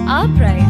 our pride.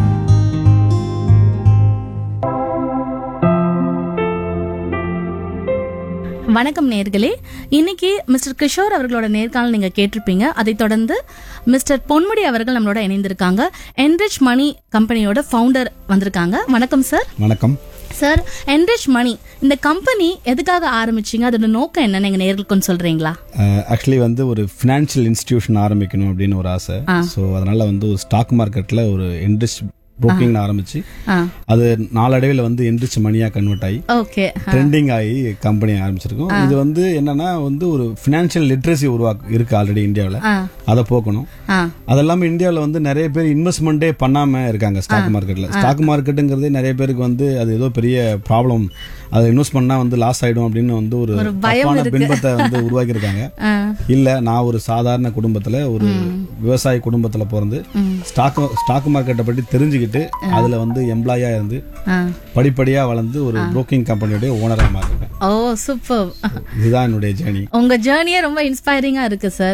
வணக்கம் நேர்களே இன்னைக்கு மிஸ்டர் கிஷோர் அவர்களோட நேர்காணல் நீங்க கேட்டிருப்பீங்க அதைத் தொடர்ந்து மிஸ்டர் பொன்முடி அவர்கள் நம்மளோட இணைந்திருக்காங்க என்ரிச் மணி கம்பெனியோட ஃபவுண்டர் வந்திருக்காங்க வணக்கம் சார் வணக்கம் சார் என்ரிச் மணி இந்த கம்பெனி எதுக்காக ஆரம்பிச்சீங்க அதோட நோக்கம் என்னன்னு எங்க நேர்களுக்கு கொஞ்சம் சொல்றீங்களா ஆக்சுவலி வந்து ஒரு ஃபினான்ஷியல் இன்ஸ்டிடியூஷன் ஆரம்பிக்கணும் அப்படின்னு ஒரு ஆசை ஸோ அதனால வந்து ஒரு ஸ்டாக் மார்க்கெட்டில் ஒரு இன்ட்ரெஸ்ட் புரோக்கிங் ஆரம்பிச்சு ஆ அது நாளடைவில் வந்து என்ரிச் மணியா கன்வெர்ட் ஆகி ஓகே ட்ரெண்டிங் ஆகி கம்பெனி ஆரம்பிச்சிருக்கோம் இது வந்து என்னன்னா வந்து ஒரு ஃபினான்ஷியல் லிட்ரஸி உருவாக்கு இருக்கு ஆல்ரெடி இந்தியாவில் ஆ அதை போக்கணும் ஆ அது இல்லாமல் இந்தியாவில் வந்து நிறைய பேர் இன்வெஸ்ட்மெண்ட்டே பண்ணாம இருக்காங்க ஸ்டாக் மார்க்கெட்டில் ஸ்டாக் மார்க்கெட்டுங்கிறது நிறைய பேருக்கு வந்து அது ஏதோ பெரிய ப்ராப்ளம் அதை இன்வெஸ்ட் பண்ணா வந்து லாஸ் ஆயிடும் அப்படின்னு வந்து ஒரு தப்பான பின்பத்தை வந்து உருவாக்கியிருக்காங்க ஆ இல்ல நான் ஒரு சாதாரண குடும்பத்துல ஒரு விவசாய குடும்பத்துல பிறந்து ஸ்டாக் ஸ்டாக் மார்க்கெட்டை பற்றி தெரிஞ்சுக்கிட்டு அதுல வந்து எம்ப்ளாயா இருந்து ஆ படிப்படியா வளர்ந்து ஒரு புரோக்கிங் கம்பெனியோட ஓனரா மாறிருக்கேன் ஓ சூப்பர் இதுதான் என்னுடைய ஜேர்னி உங்க ஜேர்னியே ரொம்ப இன்ஸ்பைரிங்கா இருக்கு சார்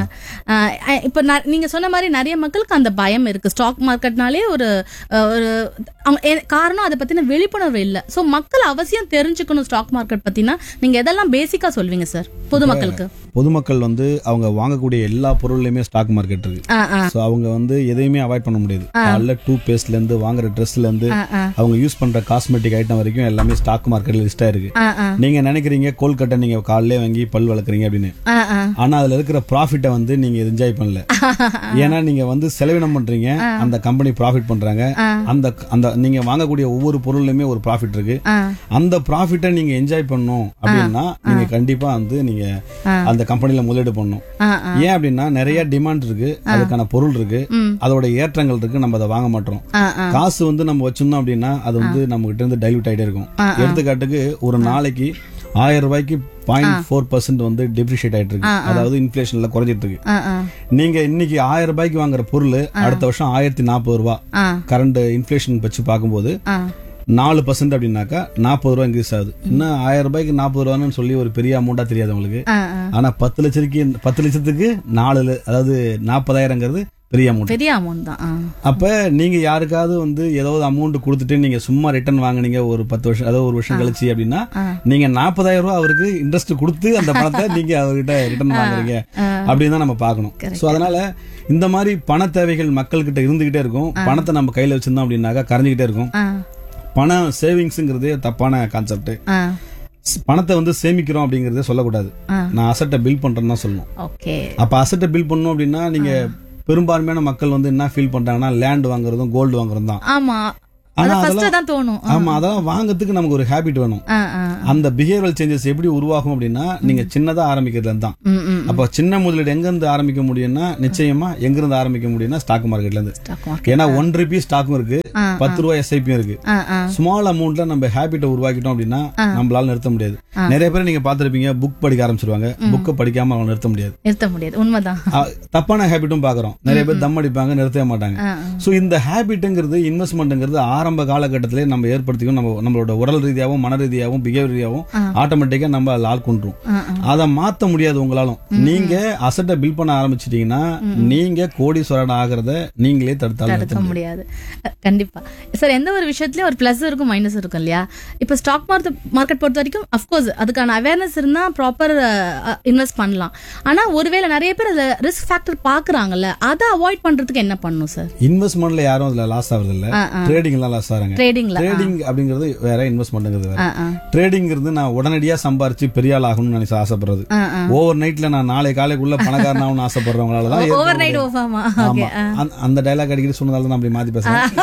இப்போ நீங்க சொன்ன மாதிரி நிறைய மக்களுக்கு அந்த பயம் இருக்கு ஸ்டாக் மார்க்கெட்னாலே ஒரு அஹ், ஒரு அவங்க எ- காரணம் அதை பத்தின விழிப்புணர்வு இல்ல சோ மக்கள் அவசியம் தெரிஞ்சுக்கணும் ஸ்டாக் மார்க்கெட் பத்தினா நீங்க எதெல்லாம் பேசிக்கா சொல்வீங்க சார் பொதுமக்களுக்கு பொதுமக்கள் வந்து அவங்க வாங்கக்கூடிய எல்லா பொருள்லயுமே ஸ்டாக் மார்க்கெட் இருக்கு ஆ ஆ ஸோ அவங்க வந்து எதையுமே அவாய்ட் பண்ண முடியாது காலைல டூ பேஸ்ட்ல இருந்து வாங்குற ட்ரெஸ்ல இருந்து அவங்க யூஸ் பண்ற காஸ்மெட்டிக் ஐட்டம் வரைக்கும் எல்லாமே ஸ்டாக் மார்க்கெட்ல லிஸ்ட் ஆயிருக்கு ஆ ஆ நீங்க நினைக்கிறீங்க கோல்கட்டை நீங்க காலையிலே வாங்கி பல் வளர்க்குறீங்க அப்படின்னு ஆ ஆ ஆனா அதுல இருக்கிற ப்ராஃபிட்டை வந்து நீங்க என்ஜாய் பண்ணல ஏன்னா நீங்க வந்து செலவினம் பண்றீங்க அந்த கம்பெனி ப்ராஃபிட் பண்றாங்க அந்த அந்த நீங்க வாங்கக்கூடிய ஒவ்வொரு பொருள்லயுமே ஒரு ப்ராஃபிட் இருக்கு ஆ அந்த ப்ராஃபிட்டை நீங்க என்ஜாய் பண்ணணும் அப்படின்னா நீங்க கண்டிப்பா வந்து நீங்க அந்த கம்பெனில முதலீடு பண்ணணும் ஆ ஏன் அப்படின்னா நிறைய டிமாண்ட் இருக்கு அதுக்கான பொருள் இருக்கு அதோட ஏற்றங்கள் இருக்கு நம்ம அதை வாங்க மாட்டோம் ஆ ஆ காசு வந்து நம்ம வச்சிருந்தோம் அப்படின்னா அது வந்து நம்ம கிட்ட இருந்து டைல்யூட் ஆயிட்டே இருக்கும் எடுத்துக்காட்டுக்கு ஒரு நாளைக்கு ஆயிரம் ரூபாய்க்கு பாயிண்ட் ஃபோர் பர்சன்ட் வந்து டெப்ரிஷியேட் ஆயிட்டு இருக்கு அதாவது இன்ஃபிளேஷன்ல குறைஞ்சிட்டு இருக்கு ஆ ஆ நீங்க இன்னைக்கு ஆயிரம் ரூபாய்க்கு வாங்குற பொருள் அடுத்த வருஷம் ஆயிரத்தி நாற்பது ரூபாய் ஆ கரண்ட் இன்ஃபிளேஷன் வச்சு பார்க்கும்போது ஆ நாலு பர்சன்ட் அப்படின்னாக்கா நாற்பது ரூபா இன்க்ரீஸ் ஆகுது இன்னும் ஆயிரம் ரூபாய்க்கு நாற்பது ரூபான்னு சொல்லி ஒரு பெரிய அமௌண்டா தெரியாது உங்களுக்கு ஆ ஆ ஆனா பத்து லட்சத்துக்கு பத்து லட்சத்துக்கு நாலு ல- அதாவது நாற்பதாயிரங்கிறது பெரிய அமௌண்ட் பெரிய அமௌண்ட் தான் ஆ அப்ப நீங்க யாருக்காவது வந்து ஏதாவது அமௌண்ட் கொடுத்துட்டு நீங்க சும்மா ரிட்டர்ன் வாங்குனீங்க ஒரு பத்து வருஷம் அதாவது ஒரு வருஷம் கழிச்சு அப்படின்னா நீங்க நாற்பதாயிரம் ரூபாய் அவருக்கு இன்ட்ரெஸ்ட் கொடுத்து அந்த பணத்தை நீங்க அவர்கிட்ட ரிட்டர்ன் வாங்குறீங்க அப்படின்னு தான் நம்ம பார்க்கணும் சோ அதனால இந்த மாதிரி பண தேவைகள் மக்கள்கிட்ட இருந்துகிட்டே இருக்கும் பணத்தை நம்ம கையில வச்சிருந்தோம் அப்படின்னாக்கா கரைஞ்சுக்கிட்டே இருக்கும் ஆ பணம் சேவிங்ஸ்ங்கிறதே தப்பான கான்செப்ட் ஆ பணத்தை வந்து சேமிக்கிறோம் அப்படிங்கறதே சொல்லக்கூடாது நான் அசட்டை பில் பண்றேன்னு தான் சொல்லணும் ஓகே அப்ப அசட்டை பில் பண்ணணும் அப்படின்னா நீங்க பெரும்பான்மையான மக்கள் வந்து என்ன ஃபீல் பண்றாங்கன்னா லேண்ட் வாங்குறதும் கோல்டு வாங்குறதும் தான் ஆமா ஆனா அது ஃபர்ஸ்ட் அதெல்லாம் தான் தோணும் ஆமா அதெல்லாம் வாங்குறதுக்கு நமக்கு ஒரு ஹேபிட் வேணும் ஆ ஆ அந்த பிஹேவியரல் சேஞ்சஸ் எப்படி உருவாகும் அப்படின்னா நீங்க சின்னதா ஆரம்பிக்கிறதுல இருந்து தான் ம் ம் அப்ப சின்ன முதலீடு எங்க இருந்து ஆரம்பிக்க முடியும்னா நிச்சயமா எங்க இருந்து ஆரம்பிக்க முடியும்னா ஸ்டாக் மார்க்கெட்ல இருந்து ஸ்டாக் மார்க்கெட் ஏன்னா ஒன் ருபி ஸ்டாக்கும் இருக்கு பத்து ரூபாய் எஸ்ஐபியும் இருக்கு ஆ ஆ ஸ்மால் அமௌண்ட்ல நம்ம ஹேபிட்டை உருவாக்கிட்டோம் அப்படின்னா நம்மளால நிறுத்த முடியாது நிறைய பேர் நீங்க பாத்திருப்பீங்க புக் படிக்க ஆரம்பிச்சிருவாங்க புக்கை படிக்காம அவங்க நிறுத்த முடியாது நிறுத்த முடியாது உண்மைதான் அ, தப்பான ஹேபிட்டும் பாக்குறோம் நிறைய பேர் தம் அடிப்பாங்க நிறுத்தவே மாட்டாங்க ஆ, சோ இந்த ஹேபிட்ங்கிறது இன்வெஸ்ட்மெண்ட்ங்கிறது ஆரம்ப காலகட்டத்திலே நம்ம ஏற்படுத்திக்கும் நம்ம நம்மளோட உடல் ரீதியாகவும் மன ரீதியாகவும் பிஹேவியர் ரீதியாகவும் ஆட்டோமேட்டிக்கா நம்ம அதில் ஆள் கொண்டுரும் அதை மாத்த முடியாது உங்களாலும் நீங்க அசட்டை பில் பண்ண ஆரம்பிச்சிட்டீங்கன்னா நீங்க கோடீஸ்வரன் ஆகிறத நீங்களே தடுத்தாலும் நிறுத்த தடுக்க முடியாது அஹ், கண்டிப்பா சார் எந்த ஒரு விஷயத்துலயும் ஒரு பிளஸ் இருக்கும் மைனஸ் இருக்கும் இல்லையா இப்ப ஸ்டாக் மார்க்கெட் மார்க்கெட் பொறுத்த வரைக்கும் அஃப்கோர்ஸ் அதுக்கான அவேர்னஸ் இருந்தா ப்ராப்பர் இன்வெஸ்ட் பண்ணலாம் ஆனா ஒருவேளை நிறைய பேர் அதுல ரிஸ்க் ஃபேக்டர் பாக்குறாங்கல்ல அதை அவாய்ட் பண்றதுக்கு என்ன பண்ணணும் சார் இன்வெஸ்ட்மெண்ட்ல யாரும் அதுல லாஸ் ஆகுறது இல்ல ட்ரேடிங் எல்லாம் லாஸ் ஆறாங்க ட்ரேடிங்ல ட்ரேடிங் அப்படிங்கிறது வேற இன்வெஸ்ட்மெண்ட்ங்கிறது வேற ஆ ஆ ட்ரேடிங்கிறது நான் உடனடியா சம்பாரிச்சு பெரிய ஆள் ஆகணும்னு நினைச்சு ஆசைப்படுறது ஆ, ஆ. ஓவர் நைட்ல நான் நாளை காலைக்குள்ள பணக்காரன் ஆகணும்னு ஆசைப்படுறவங்களால தான் ஏற்பட ஓவர் நைட் முடியாது. ஓஃபாமா ஆமா ஓகே அந்த- அந்த டைலாக் அடிக்கடி சொன்னதால தான் நான் அப்படி மாத்தி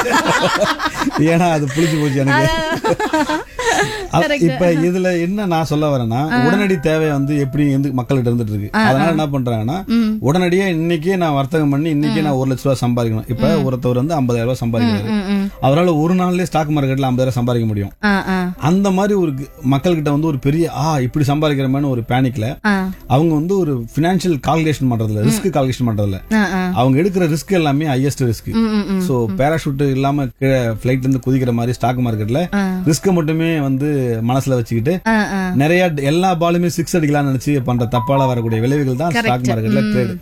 பேசுறேன் ஏன்னா அது புளிச்சு போச்சு எனக்கு அது- இப்ப இதுல என்ன நான் சொல்ல வரேன்னா உடனடி தேவை வந்து எப்படி எந்த மக்கள்கிட்ட இருந்துட்டு இருக்கு அதனால என்ன பண்றாங்கன்னா உடனடியா இன்னைக்கே நான் வர்த்தகம் பண்ணி இன்னைக்கே நான் ஒரு லட்ச ரூபாய் சம்பாதிக்கணும் இப்ப ஒருத்தவர் வந்து ஐம்பதாயிரம் ரூபாய் சம்பாதிக்கிறாரு அவரால் ஒரு நாள்லயே ஸ்டாக் மார்க்கெட்ல ஐம்பதாயிரம் சம்பாதிக்க முடியும் ஆ ஆ அந்த மாதிரி ஒரு க- மக்கள்கிட்ட வந்து ஒரு பெரிய ஆ இப்படி சம்பாதிக்கிறமான ஒரு பேனிக்ல ஆ அவங்க வந்து ஒரு பினான்சியல் கால்குலேஷன் பண்றதுல ரிஸ்க் கால்குலேஷன் பண்றதுல ஆ ஆ அவங்க எடுக்கிற ரிஸ்க் எல்லாமே ஹையஸ்ட் ரிஸ்க் ம், ம், ம். சோ பேராஷூட் இல்லாம கீழே பிளைட்ல இருந்து குதிக்கிற மாதிரி ஸ்டாக் மார்க்கெட்ல ரிஸ்க மட்டுமே வந்து மனசுல வச்சுக்கிட்டு ஆ ஆ நிறைய எல்லா பாலுமே சிக்ஸ் அடிக்கலாம்னு நினைச்சு பண்ற தப்பால வரக்கூடிய விளைவுகள் தான் ஸ்டாக் மார்க்கெட்ல ட்ரேட்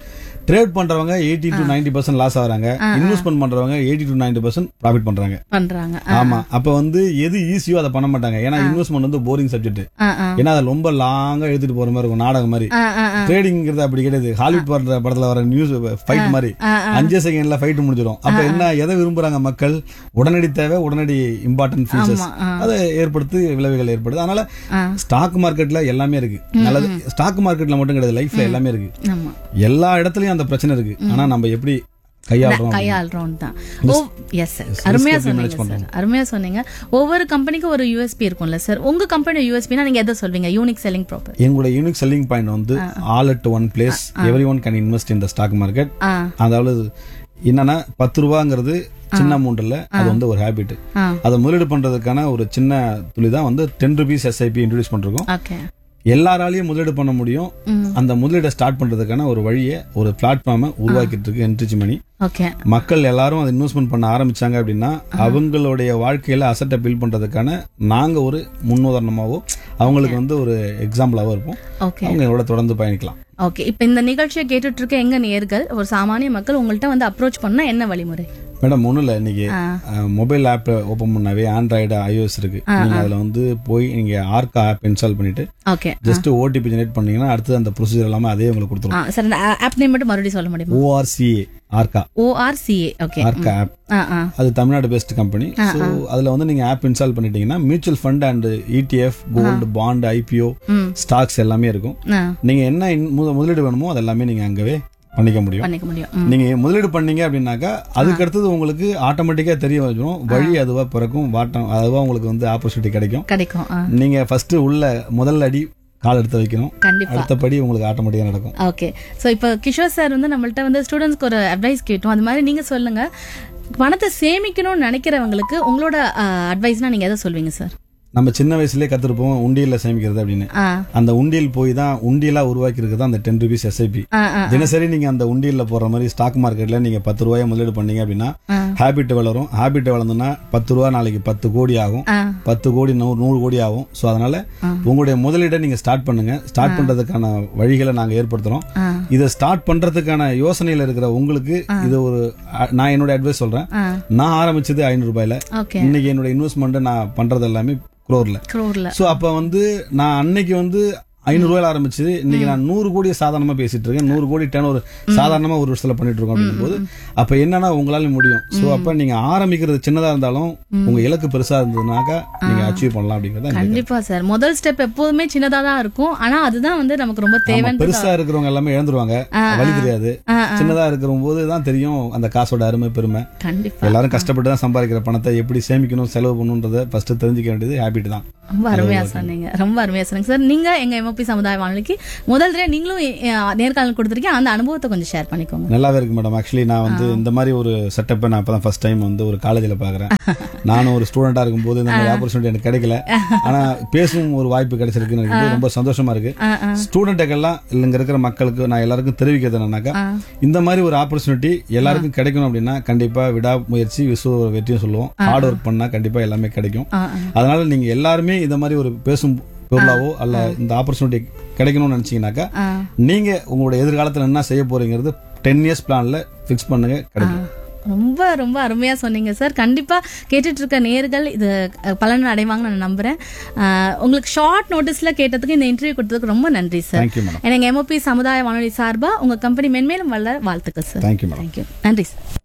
ட்ரேட் பண்றவங்க eighty to ninety percent loss ஆகுறாங்க இன்வெஸ்ட்மெண்ட் பண்றவங்க eighty to ninety percent profit பண்றாங்க பண்றாங்க ஆமா அப்ப வந்து எது ஈஸியோ அதை பண்ண மாட்டாங்க ஏன்னா இன்வெஸ்ட்மெண்ட் வந்து போரிங் சப்ஜெக்ட் ஆ, ஆ. ஏன்னா அதை ரொம்ப லாங்கா எடுத்துட்டு போற மாதிரி இருக்கும் நாடகம் மாதிரி ஆ, ஆ, ஆ. ட்ரேடிங்கிறது அப்படி கிடையாது ஹாலிவுட் படத்துல படத்துல வர நியூஸ் ஃபைட் மாதிரி அஞ்சே செகண்ட்ல ஃபைட் முடிஞ்சிடும் அப்ப என்ன எதை விரும்புறாங்க மக்கள் உடனடி தேவை உடனடி இம்பார்ட்டன்ட் ஃபீச்சர்ஸ் அதை ஏற்படுத்தி விளைவுகள் ஏற்படுது அதனால ஸ்டாக் மார்க்கெட்ல எல்லாமே இருக்கு நல்லது ஸ்டாக் மார்க்கெட்ல மட்டும் கிடையாது லைஃப்ல எல்லாமே இருக்கு ஆமா எல்லா இடத்துலயும் அந்த பிரச்சனை இருக்கு ஆனா நம்ம எப்படி கையாளுறோம் கையாளுறோம் தான் ஓ எஸ் சார் அருமையா எப்படி manage சொன்னீங்க சார் அருமையா சொன்னீங்க ஒவ்வொரு கம்பெனிக்கும் ஒரு யூஎஸ்பி இருக்கும்ல சார் உங்க கம்பெனி யூஎஸ்பினா நீங்க எதை சொல்வீங்க யூனிக் செல்லிங் ப்ராப்பர் எங்களோட யூனிக் செல்லிங் பாயிண்ட் வந்து all at one place everyone can invest in the stock market ஆ அதாவது என்னன்னா பத்து ரூபாங்கிறது சின்ன அமௌண்ட் இல்ல அது வந்து ஒரு ஹேபிட் ஆ. அதை முதலீடு பண்றதுக்கான ஒரு சின்ன துளி தான் வந்து டென் ருபீஸ் எஸ்ஐபி இன்ட்ரடியூஸ் பண்றோம் ஓகே எல்லாராலையும் முதலீடு பண்ண முடியும் அந்த முதலீடை ஸ்டார்ட் பண்றதுக்கான ஒரு வழியை ஒரு பிளாட்ஃபார்மை உருவாக்கிட்டு இருக்கு என்ட்ரிச் மணி ஓகே மக்கள் எல்லாரும் அதை இன்வெஸ்ட்மெண்ட் பண்ண ஆரம்பிச்சாங்க அப்படின்னா அவங்களுடைய வாழ்க்கையில அசட்டை பில் பண்றதுக்கான நாங்க ஒரு முன்னுதாரணமாவோ அவங்களுக்கு வந்து ஒரு எக்ஸாம்பிளாவோ இருப்போம் ஓகே அவங்க எங்களோட தொடர்ந்து பயணிக்கலாம் ஓகே இப்போ இந்த நிகழ்ச்சியை கேட்டுட்டு இருக்க எங்க நேர்கள் ஒரு சாமானிய மக்கள் உங்கள்ட்ட வந்து அப்ரோச் பண்ணா என்ன வழிமுறை மேடம் ஒன்றும் இல்லை இன்னைக்கு மொபைல் ஆப் ஓப்பன் பண்ணாவே ஆண்ட்ராய்டு iOS இருக்கு நீங்க அதுல வந்து போய் நீங்க ஆர்கா ஆப் இன்ஸ்டால் பண்ணிட்டு ஓகே ஜஸ்ட் ஓடிபி ஜெனரேட் பண்ணீங்கன்னா அடுத்து அந்த ப்ரொசீஜர் எல்லாமே அதே உங்களுக்கு கொடுத்துரும் ஆ சார் இந்த ஆப் நேம் மட்டும் மறுபடியும் சொல்ல முடியுமா ஓஆர்சிஏ ஆர்கா ஓஆர்சிஏ ஓகே ஆர்கா ஆப் ஆ ஆ அது தமிழ்நாடு பெஸ்ட் கம்பெனி ஸோ அதுல வந்து நீங்க ஆப் இன்ஸ்டால் பண்ணிட்டீங்கன்னா mutual fund and ETF gold bond IPO stocks எல்லாமே இருக்கும் ஆ நீங்க என்ன in- முத- முதலீடு வேணுமோ அது எல்லாமே நீங்க அங்கவே பண்ணிக்க முடியும் பண்ணிக்க முடியும் ம். நீங்க முதலீடு பண்ணீங்க அப்படின்னாக்கா அதுக்கு அடுத்தது உங்களுக்கு ஆட்டோமேட்டிக்கா தெரிய வச்சிடும் வழி அதுவா பிறக்கும் வாட்டம் அதுவா உங்களுக்கு வந்து ஆப்பர்ச்சுனிட்டி கிடைக்கும் கிடைக்கும் ஆ நீங்க ஃபர்ஸ்ட் உள்ள முதல் அடி கால் எடுத்து வைக்கணும் கண்டிப்பா அடுத்தபடி உங்களுக்கு ஆட்டோமேட்டிக்கா நடக்கும் ஓகே ஸோ இப்போ கிஷோர் சார் வந்து நம்மள்ட்ட வந்து ஸ்டூடெண்ட்ஸ்க்கு ஒரு அட்வைஸ் கேட்டோம் அது மாதிரி நீங்க சொல்லுங்க பணத்தை சேமிக்கணும்னு நினைக்கிறவங்களுக்கு உங்களோட அட்வைஸ்னா நீங்க எதை சொல்வீங்க சார் நம்ம சின்ன வயசுலயே கத்துருப்போம் உண்டியல்ல சேமிக்கிறது அப்படின்னு ஆ அந்த உண்டியல் போய் தான் உண்டியலா உருவாக்கி இருக்கிறது அந்த டென் ருபீஸ் எஸ்ஐபி ஆ ஆ தினசரி நீங்க அந்த உண்டியல்ல போற மாதிரி ஸ்டாக் மார்க்கெட்ல நீங்க பத்து ரூபாய் முதலீடு பண்ணீங்க அப்படின்னா ஆ. ஹேபிட் வளரும் ஹேபிட் வளர்ந்ததுன்னா பத்து ரூபா நாளைக்கு பத்து கோடி ஆகும் ஆ பத்து கோடி நூறு நூறு கோடி ஆகும் ஸோ அதனால உங்களுடைய முதலீடை நீங்க ஸ்டார்ட் பண்ணுங்க ஸ்டார்ட் பண்றதுக்கான வழிகளை நாங்க ஏற்படுத்துறோம் ஆ இதை ஸ்டார்ட் பண்றதுக்கான யோசனையில இருக்கிற உங்களுக்கு இது ஒரு அ- நான் என்னோட அட்வைஸ் சொல்றேன் ஆ நான் ஆரம்பிச்சது ஐநூறு ரூபாயில ஓகே இன்னைக்கு என்னோட இன்வெஸ்ட்மெண்ட் நான் பண்றது எல்லாமே குரோர்ல க்ரோர்ல சோ அப்ப வந்து நான் அன்னைக்கு வந்து ஐநூறு ரூபாயில ஆரம்பிச்சது இன்னைக்கு நான் நூறு கோடி சாதாரணமா பேசிட்டு இருக்கேன் நூறு கோடி டேன் ஒரு சாதாரணமா ஒரு வருஷத்துல பண்ணிட்டு இருக்கோம் அப்படிங்கும் போது அப்ப என்னன்னா உங்களால முடியும் சோ அப்ப நீங்க ஆரம்பிக்கிறது சின்னதா இருந்தாலும் உங்க இலக்கு பெருசா இருந்ததுனாக்கா நீங்க அச்சீவ் பண்ணலாம் அப்படிங்கறத எனக்கு கண்டிப்பா சார் முதல் ஸ்டெப் எப்போதுமே சின்னதா தான் இருக்கும் ஆனா அதுதான் வந்து நமக்கு ரொம்ப ஆமா, தேவைன்னு பெருசா இருக்கிறவங்க எல்லாமே இழந்துருவாங்க வழி தெரியாது ஆ, சின்னதா இருக்கிற போது தான் தெரியும் அந்த காசோட அருமை பெருமை கண்டிப்பா எல்லாரும் கஷ்டப்பட்டு தான் சம்பாதிக்கிற பணத்தை எப்படி சேமிக்கணும் செலவு பண்ணணுன்றத ஃபர்ஸ்ட் தெரிஞ்சுக்க வேண்டியது ஹேபிட் தான் ரொம்ப அருமையா சொன்னீங்க ரொம்ப அருமையா சொன்னீங்க சார் நீங்க எங்க எம்ஓபி சமுதாய வானொலிக்கு முதல் தடவை நீங்களும் அஹ், நேர்காணல் கொடுத்துருக்கீங்க அந்த அனுபவத்தை கொஞ்சம் ஷேர் பண்ணிக்கோங்க நல்லாவே இருக்கு மேடம் ஆக்சுவலி நான் வந்து இந்த மாதிரி ஒரு செட்டப்பை நான் இப்பதான் ஃபர்ஸ்ட் டைம் வந்து ஒரு காலேஜ்ல பாக்குறேன் நானும் ஒரு ஸ்டூடெண்டா இருக்கும்போது இந்த மாதிரி ஆப்பர்ச்சுனிட்டி எனக்கு கிடைக்கல ஆனா பேசும் ஒரு வாய்ப்பு கிடைச்சிருக்குன்னு எனக்கு வந்து ரொம்ப சந்தோஷமா இருக்கு ஆ, ஆ. ஸ்டூடெண்ட்டுக்கெல்லாம் இங்க இருக்கிற மக்களுக்கு நான் எல்லாருக்கும் தெரிவிக்கிறது என்னன்னாக்கா இந்த மாதிரி ஒரு ஆப்பர்ச்சுனிட்டி எல்லாருக்கும் கிடைக்கணும் அப்படின்னா கண்டிப்பா விடாமுயற்சி விஸ்வ வெற்றியும் சொல்லுவோம் ஹார்ட் ஒர்க் பண்ணா கண்டிப்பா எல்லாமே கிடைக்கும் ஆ, ஆ. அதனால நீங்க எல்லாருமே இந்த மாதிரி ஒரு பேசும் பொருளாவோ அல்ல இந்த ஆப்பர்ச்சுனிட்டி கிடைக்கணும்னு நினைச்சீங்கன்னாக்கா ஆ. நீங்க உங்களோட எதிர்காலத்துல என்ன செய்ய போறீங்கிறது டென் இயர்ஸ் பிளான்ல ஃபிக்ஸ் பண்ணுங்க கிடைக்கும் ரொம்ப ரொம்ப அருமையா சொன்னீங்க சார் கண்டிப்பா கேட்டுட்டு இருக்க நேர்கள் இது அஹ், பலன் அடைவாங்கன்னு நான் நம்புறேன் அஹ், உங்களுக்கு ஷார்ட் நோட்டீஸ்ல கேட்டதுக்கு இந்த இன்டர்வியூ கொடுத்ததுக்கு ரொம்ப நன்றி சார் தேங்க்யூ மேடம் எனக்கு எம்ஓபி சமுதாய வானொலி சார்பா உங்க கம்பெனி மென்மேலும் வளர வாழ்த்துக்கள் சார் தேங்க்யூ மேடம் தேங்க்யூ நன்றி சார்